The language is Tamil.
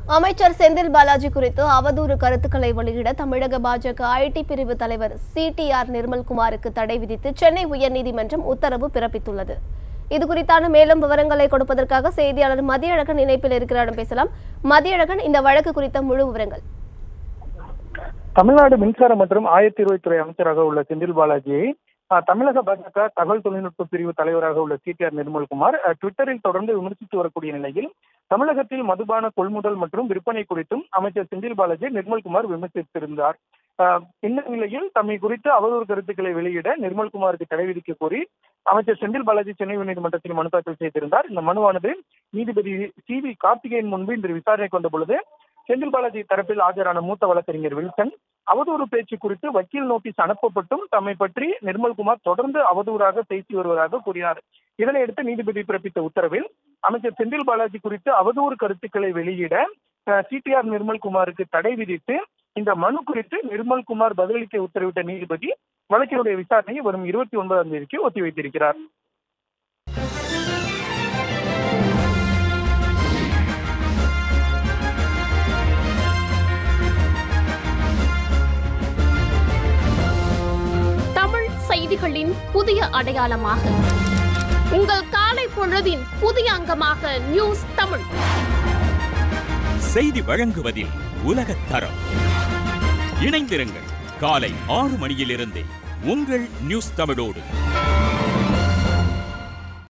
அமைச்சர் செந்தில் பாலாஜி குறித்து அவதூறு கருத்துக்களை வெளியிட தமிழக பாஜக ஐடி பிரிவு தலைவர் சிடிஆர் நிர்மல்குமாருக்கு தடை விதித்து சென்னை உயர்நீதிமன்றம் உத்தரவு பிறப்பித்துள்ளது இது குறித்தான மேலும் விவரங்களை கொடுப்பதற்காக செய்தியாளர் மதியழகன் இணைப்பில் இருக்கிறாரிடம் பேசலாம் மதியழகன் இந்த வழக்கு குறித்த முழு விவரங்கள் தமிழ்நாடு மின்சார மற்றும் ஆயத்தீர்வைத்துறை அமைச்சராக உள்ள செந்தில் பாலாஜியை அஹ், தமிழக பாஜக தகவல் தொழில்நுட்ப பிரிவு தலைவராக உள்ள சிடிஆர் நிர்மல்குமார் அஹ், ட்விட்டரில் தொடர்ந்து விமர்சித்து வரக்கூடிய நிலையில் தமிழகத்தில் மதுபான கொள்முதல் மற்றும் விற்பனை குறித்தும் அமைச்சர் செந்தில் பாலாஜி நிர்மல்குமார் விமர்சித்திருந்தார் அஹ், இந்த நிலையில் தம்மை குறித்து அவதூறு கருத்துக்களை வெளியிட நிர்மல்குமாருக்கு தடை விதிக்க கோரி அமைச்சர் செந்தில் பாலாஜி சென்னை உயர்நீதிமன்றத்தில் மனு தாக்கல் செய்திருந்தார் இந்த மனுவானது நீதிபதி சி வி கார்த்திகேயன் முன்பு இன்று விசாரணைக்கு வந்த பொழுது செந்தில் பாலாஜி தரப்பில் ஆஜரான மூத்த வழக்கறிஞர் வில்சன் அவதூறு பேச்சு குறித்து வக்கீல் நோட்டீஸ் அனுப்பப்பட்டும் தம்மை பற்றி நிர்மல்குமார் தொடர்ந்து அவதூறாக பேசி வருவதாக கூறினார் இதனையடுத்து நீதிபதி பிறப்பித்த உத்தரவில் அமைச்சர் செந்தில் பாலாஜி குறித்து அவதூறு கருத்துக்களை வெளியிட சிடிஆர் நிர்மல்குமாருக்கு தடை விதித்து இந்த மனு குறித்து நிர்மல்குமார் பதிலளிக்க உத்தரவிட்ட நீதிபதி வழக்கினுடைய விசாரணையை வரும் இருபத்தி ஒன்பதாம் தேதிக்கு ஒத்திவைத்திருக்கிறார் தமிழ் செய்திகளின் புதிய அடையாளமாக உங்கள் காலை பொழுதின் புதிய அங்கமாக நியூஸ் தமிழ் செய்தி வழங்குவதில் உலகத் தரம் இணைந்திருங்கள் காலை ஆறு மணியிலிருந்தே உங்கள் நியூஸ் தமிழோடு